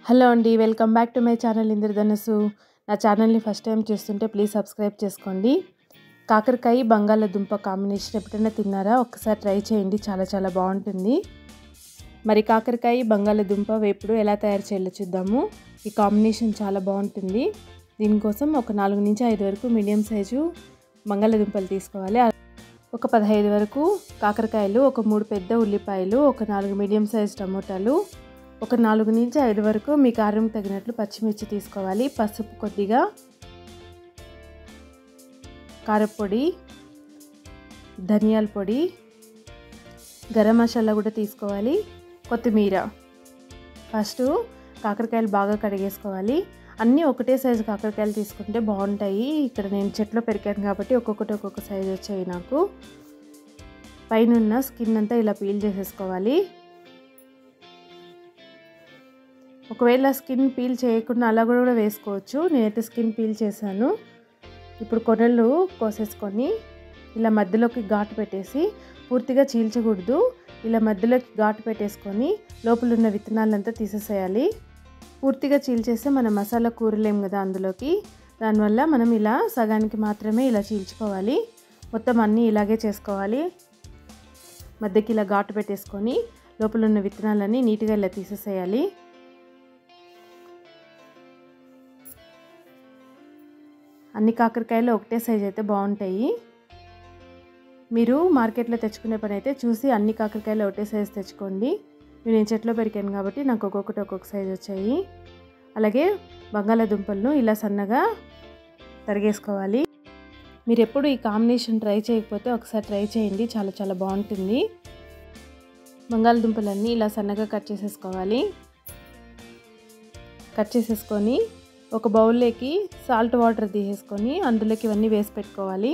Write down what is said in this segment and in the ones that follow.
hello అండి welcome back to my channel Indradhanassu నా ఛానల్ని ఫస్ట్ టైం చూస్తుంటే ప్లీజ్ సబ్స్క్రైబ్ చేసుకోండి కాకరకాయ బంగాళాదుంప కాంబినేషన్ ఎప్పుడైనా తిన్నారా ఒక్కసారి ట్రై చేయండి చాలా చాలా బాగుంటుంది మరి కాకరకాయ బంగాళాదుంప వేపుడు ఎలా తయారు చేయాలో చూద్దాము ఈ కాంబినేషన్ చాలా బాగుంటుంది దీనికోసం ఒక నాలుగు నుంచి ఐదు వరకు మీడియం సైజు బంగాళాదుంపలు తీసుకోవాలి ఒక పదహైదు వరకు కాకరకాయలు ఒక మూడు పెద్ద ఉల్లిపాయలు ఒక నాలుగు మీడియం సైజ్ టమోటాలు ఒక నాలుగు నుంచి ఐదు వరకు మీ కారం తగినట్లు పచ్చిమిర్చి తీసుకోవాలి పసుపు కొద్దిగా కారపొడి ధనియాల పొడి గరం మసాలా కూడా తీసుకోవాలి కొత్తిమీర ఫస్ట్ కాకరకాయలు బాగా కడిగేసుకోవాలి అన్నీ ఒకటే సైజు కాకరకాయలు తీసుకుంటే బాగుంటాయి ఇక్కడ నేను చెట్లో పెరిగాను కాబట్టి ఒక్కొక్కటి ఒక్కొక్క సైజు వచ్చాయి నాకు పైన స్కిన్ అంతా ఇలా పీల్ చేసేసుకోవాలి ఒకవేళ స్కిన్ పీల్ చేయకుండా అలా కూడా వేసుకోవచ్చు నేనైతే స్కిన్ పీల్ చేశాను ఇప్పుడు కొనలు కోసేసుకొని ఇలా మధ్యలోకి ఘాటు పెట్టేసి పూర్తిగా చీల్చకూడదు ఇలా మధ్యలోకి ఘాటు పెట్టేసుకొని లోపల ఉన్న విత్తనాలంతా తీసేసేయాలి పూర్తిగా చీల్చేస్తే మనం మసాలా కూరలేం కదా అందులోకి దానివల్ల మనం ఇలా సగానికి మాత్రమే ఇలా చీల్చుకోవాలి మొత్తం అన్నీ ఇలాగే చేసుకోవాలి మధ్యకి ఇలా ఘాటు పెట్టేసుకొని లోపల ఉన్న విత్తనాలన్నీ నీట్గా ఇలా తీసేసేయాలి అన్ని కాకరకాయలు ఒకటే సైజ్ అయితే బాగుంటాయి మీరు మార్కెట్లో తెచ్చుకునే పని అయితే చూసి అన్ని కాకరకాయలు ఒకటే సైజ్ తెచ్చుకోండి నేను చెట్లో పెరిగాను కాబట్టి నాకు ఒక్కొక్కటి ఒక్కొక్క సైజ్ వచ్చాయి అలాగే బంగాళాదుంపలను ఇలా సన్నగా తరిగేసుకోవాలి మీరు ఎప్పుడు ఈ కాంబినేషన్ ట్రై చేయకపోతే ఒకసారి ట్రై చేయండి చాలా చాలా బాగుంటుంది బంగాళదుంపలన్నీ ఇలా సన్నగా కట్ చేసేసుకోవాలి కట్ చేసేసుకొని ఒక బౌల్లోకి సాల్ట్ వాటర్ తీసేసుకొని అందులోకి ఇవన్నీ వేసి పెట్టుకోవాలి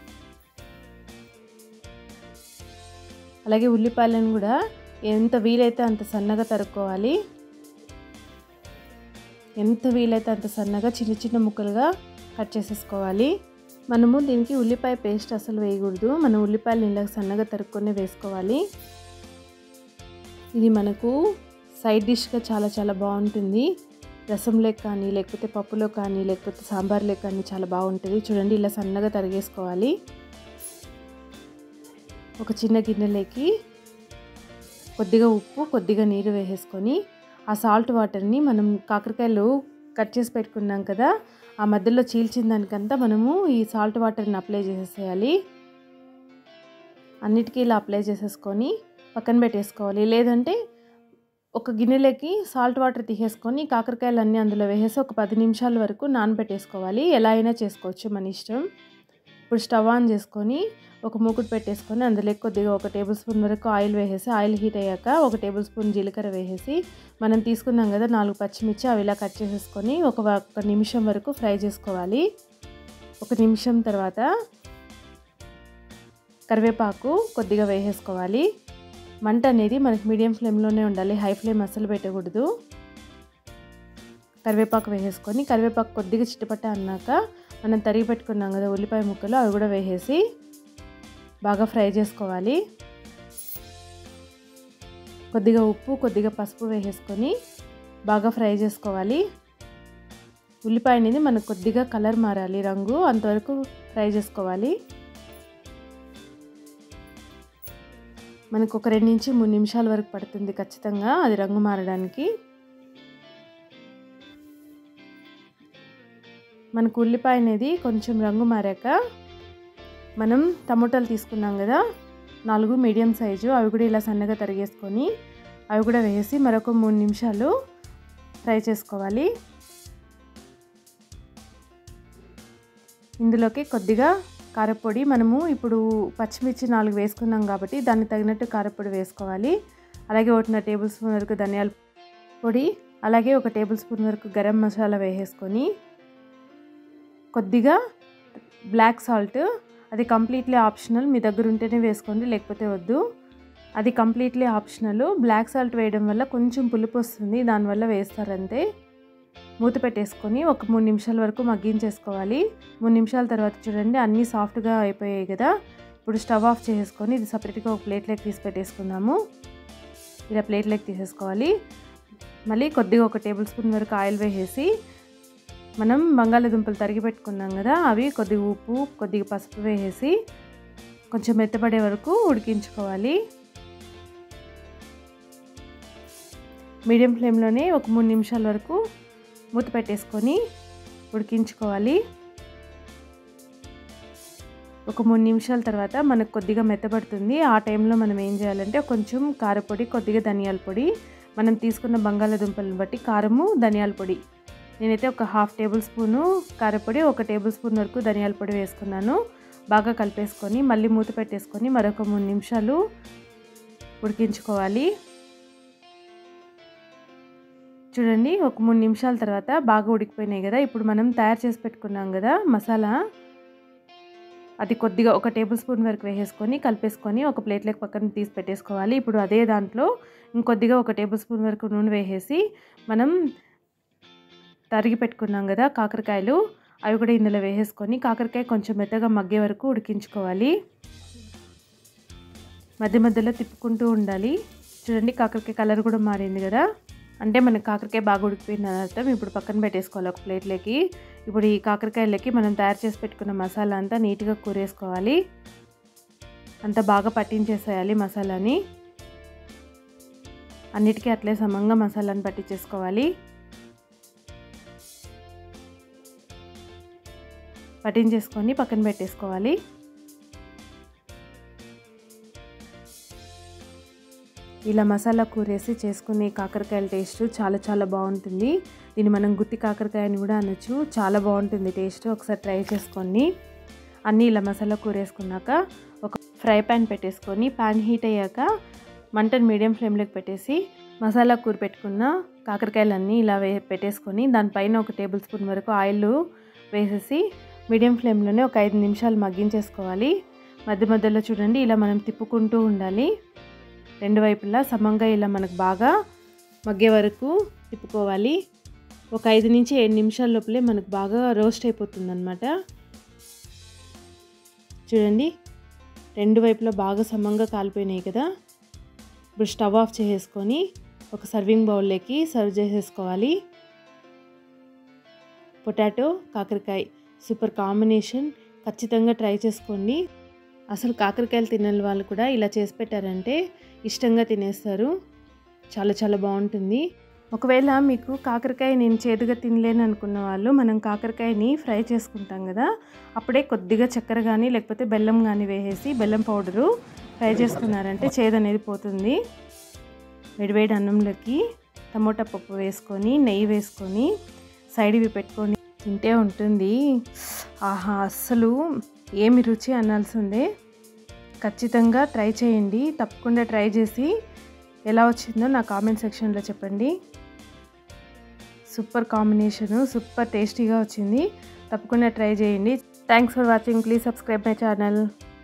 అలాగే ఉల్లిపాయలను కూడా ఎంత వీలైతే అంత సన్నగా తరుక్కోవాలి ఎంత వీలైతే అంత సన్నగా చిన్న చిన్న ముక్కలుగా కట్ చేసేసుకోవాలి మనము దీనికి ఉల్లిపాయ పేస్ట్ అసలు వేయకూడదు మనం ఉల్లిపాయలు ఇలా సన్నగా తరుక్కొని వేసుకోవాలి ఇది మనకు సైడ్ డిష్గా చాలా చాలా బాగుంటుంది రసంలో కానీ లేకపోతే పప్పులో కానీ లేకపోతే సాంబార్లో కానీ చాలా బాగుంటుంది చూడండి ఇలా సన్నగా తరిగేసుకోవాలి ఒక చిన్న గిన్నెలోకి కొద్దిగా ఉప్పు కొద్దిగా నీరు వేసేసుకొని ఆ సాల్ట్ వాటర్ని మనం కాకరకాయలు కట్ చేసి పెట్టుకున్నాం కదా ఆ మధ్యలో చీల్చిన దానికంతా మనము ఈ సాల్ట్ వాటర్ని అప్లై చేసేసేయాలి అన్నిటికీ ఇలా అప్లై చేసేసుకొని పక్కన పెట్టేసుకోవాలి లేదంటే ఒక గిన్నెలోకి సాల్ట్ వాటర్ తీసేసుకొని కాకరకాయలు అన్నీ అందులో వేసేసి ఒక పది నిమిషాల వరకు నానబెట్టేసుకోవాలి ఎలా అయినా చేసుకోవచ్చు మన ఇష్టం ఇప్పుడు స్టవ్ ఆన్ చేసుకొని ఒక మూకుడు పెట్టేసుకొని అందులో కొద్దిగా ఒక టేబుల్ స్పూన్ వరకు ఆయిల్ వేసేసి ఆయిల్ హీట్ అయ్యాక ఒక టేబుల్ స్పూన్ జీలకర్ర వేసేసి మనం తీసుకున్నాం కదా నాలుగు పచ్చిమిర్చి అవి ఇలా కట్ చేసేసుకొని ఒక ఒక నిమిషం వరకు ఫ్రై చేసుకోవాలి ఒక నిమిషం తర్వాత కరివేపాకు కొద్దిగా వేసేసుకోవాలి మంట అనేది మనకి మీడియం ఫ్లేమ్లోనే ఉండాలి హై ఫ్లేమ్ అస్సలు పెట్టకూడదు కరివేపాకు వేసేసుకొని కరివేపాకు కొద్దిగా చిట్టుపట్ట అన్నాక మనం తరిగి పెట్టుకున్నాం కదా ఉల్లిపాయ ముక్కలు అవి కూడా వేసేసి బాగా ఫ్రై చేసుకోవాలి కొద్దిగా ఉప్పు కొద్దిగా పసుపు వేసేసుకొని బాగా ఫ్రై చేసుకోవాలి ఉల్లిపాయ అనేది మనకు కొద్దిగా కలర్ మారాలి రంగు అంతవరకు ఫ్రై చేసుకోవాలి మనకు ఒక రెండు నుంచి మూడు నిమిషాల వరకు పడుతుంది ఖచ్చితంగా అది రంగు మారడానికి మనకు ఉల్లిపాయ అనేది కొంచెం రంగు మారాక మనం టమోటాలు తీసుకున్నాం కదా నాలుగు మీడియం సైజు అవి కూడా ఇలా సన్నగా తరిగేసుకొని అవి కూడా వేసి మరొక మూడు నిమిషాలు ఫ్రై చేసుకోవాలి ఇందులోకి కొద్దిగా కారపొడి మనము ఇప్పుడు పచ్చిమిర్చి నాలుగు వేసుకున్నాం కాబట్టి దానికి తగినట్టు కారపొడి వేసుకోవాలి అలాగే ఒకటిన్నర టేబుల్ స్పూన్ వరకు ధనియాల పొడి అలాగే ఒక టేబుల్ స్పూన్ వరకు గరం మసాలా వేసేసుకొని కొద్దిగా బ్లాక్ సాల్ట్ అది కంప్లీట్లీ ఆప్షనల్ మీ దగ్గర ఉంటేనే వేసుకోండి లేకపోతే వద్దు అది కంప్లీట్లీ ఆప్షనల్ బ్లాక్ సాల్ట్ వేయడం వల్ల కొంచెం పులుపు వస్తుంది దానివల్ల వేస్తారంతే మూత పెట్టేసుకొని ఒక మూడు నిమిషాల వరకు మగ్గించేసుకోవాలి మూడు నిమిషాల తర్వాత చూడండి అన్నీ సాఫ్ట్గా అయిపోయాయి కదా ఇప్పుడు స్టవ్ ఆఫ్ చేసుకొని ఇది సపరేట్గా ఒక ప్లేట్లోకి తీసి పెట్టేసుకుందాము ఇలా ప్లేట్లోకి తీసేసుకోవాలి మళ్ళీ కొద్దిగా ఒక టేబుల్ స్పూన్ వరకు ఆయిల్ వేసేసి మనం బంగాళాదుంపలు తరిగి పెట్టుకున్నాం కదా అవి కొద్దిగా ఉప్పు కొద్దిగా పసుపు వేసేసి కొంచెం మెత్తపడే వరకు ఉడికించుకోవాలి మీడియం ఫ్లేమ్లోనే ఒక మూడు నిమిషాల వరకు మూత పెట్టేసుకొని ఉడికించుకోవాలి ఒక మూడు నిమిషాల తర్వాత మనకు కొద్దిగా మెత్తబడుతుంది ఆ టైంలో మనం ఏం చేయాలంటే కొంచెం కారపొడి కొద్దిగా ధనియాల పొడి మనం తీసుకున్న బంగాళాదుంపలను బట్టి కారము ధనియాల పొడి నేనైతే ఒక హాఫ్ టేబుల్ స్పూను కారపొడి ఒక టేబుల్ స్పూన్ వరకు ధనియాల పొడి వేసుకున్నాను బాగా కలిపేసుకొని మళ్ళీ మూత పెట్టేసుకొని మరొక మూడు నిమిషాలు ఉడికించుకోవాలి చూడండి ఒక మూడు నిమిషాల తర్వాత బాగా ఉడికిపోయినాయి కదా ఇప్పుడు మనం తయారు చేసి పెట్టుకున్నాం కదా మసాలా అది కొద్దిగా ఒక టేబుల్ స్పూన్ వరకు వేసేసుకొని కలిపేసుకొని ఒక ప్లేట్లోకి పక్కన తీసి పెట్టేసుకోవాలి ఇప్పుడు అదే దాంట్లో ఇంకొద్దిగా ఒక టేబుల్ స్పూన్ వరకు నూనె వేసేసి మనం తరిగి పెట్టుకున్నాం కదా కాకరకాయలు అవి కూడా ఇందులో వేసేసుకొని కాకరకాయ కొంచెం మెత్తగా మగ్గే వరకు ఉడికించుకోవాలి మధ్య మధ్యలో తిప్పుకుంటూ ఉండాలి చూడండి కాకరకాయ కలర్ కూడా మారింది కదా అంటే మనకి కాకరకాయ బాగా ఉడికిపోయింది అని అర్థం ఇప్పుడు పక్కన పెట్టేసుకోవాలి ఒక ప్లేట్లోకి ఇప్పుడు ఈ కాకరకాయలకి మనం తయారు చేసి పెట్టుకున్న మసాలా అంతా నీట్గా కూరేసుకోవాలి అంతా బాగా పట్టించేసేయాలి మసాలాని అన్నిటికీ అట్లే సమంగా మసాలాని పట్టించేసుకోవాలి పట్టించేసుకొని పక్కన పెట్టేసుకోవాలి ఇలా మసాలా కూరేసి చేసుకునే కాకరకాయల టేస్ట్ చాలా చాలా బాగుంటుంది దీన్ని మనం గుత్తి కాకరకాయ అని కూడా అనొచ్చు చాలా బాగుంటుంది టేస్ట్ ఒకసారి ట్రై చేసుకోండి అన్నీ ఇలా మసాలా కూరేసుకున్నాక ఒక ఫ్రై ప్యాన్ పెట్టేసుకొని ప్యాన్ హీట్ అయ్యాక మంటను మీడియం ఫ్లేమ్లోకి పెట్టేసి మసాలా కూర పెట్టుకున్న కాకరకాయలన్నీ ఇలా వే పెట్టేసుకొని దానిపైన ఒక టేబుల్ స్పూన్ వరకు ఆయిల్ వేసేసి మీడియం ఫ్లేమ్లోనే ఒక ఐదు నిమిషాలు మగ్గించేసుకోవాలి మధ్య మధ్యలో చూడండి ఇలా మనం తిప్పుకుంటూ ఉండాలి రెండు వైపులా సమంగా ఇలా మనకు బాగా మగ్గే వరకు తిప్పుకోవాలి ఒక ఐదు నుంచి ఏడు నిమిషాల లోపలే మనకు బాగా రోస్ట్ అయిపోతుంది అనమాట చూడండి రెండు వైపులా బాగా సమంగా కాలిపోయినాయి కదా ఇప్పుడు స్టవ్ ఆఫ్ చేసేసుకొని ఒక సర్వింగ్ బౌల్లోకి సర్వ్ చేసేసుకోవాలి పొటాటో కాకరకాయ సూపర్ కాంబినేషన్ ఖచ్చితంగా ట్రై చేసుకోండి అసలు కాకరకాయలు తినని వాళ్ళు కూడా ఇలా చేసి పెట్టారంటే ఇష్టంగా తినేస్తారు చాలా చాలా బాగుంటుంది ఒకవేళ మీకు కాకరకాయ నేను చేదుగా తినలేను అనుకున్న వాళ్ళు మనం కాకరకాయని ఫ్రై చేసుకుంటాం కదా అప్పుడే కొద్దిగా చక్కెర కానీ లేకపోతే బెల్లం కానీ వేసేసి బెల్లం పౌడరు ఫ్రై చేసుకున్నారంటే చేదు అనేది పోతుంది వేడివేడి అన్నంలోకి టమోటా పప్పు వేసుకొని నెయ్యి వేసుకొని సైడ్ ఇవి పెట్టుకొని తింటే ఉంటుంది ఆహా అస్సలు ఏమి రుచి అనాల్సిందే ఖచ్చితంగా ట్రై చేయండి తప్పకుండా ట్రై చేసి ఎలా వచ్చిందో నా కామెంట్ సెక్షన్లో చెప్పండి సూపర్ కాంబినేషను సూపర్ టేస్టీగా వచ్చింది తప్పకుండా ట్రై చేయండి thanks for watching please subscribe my channel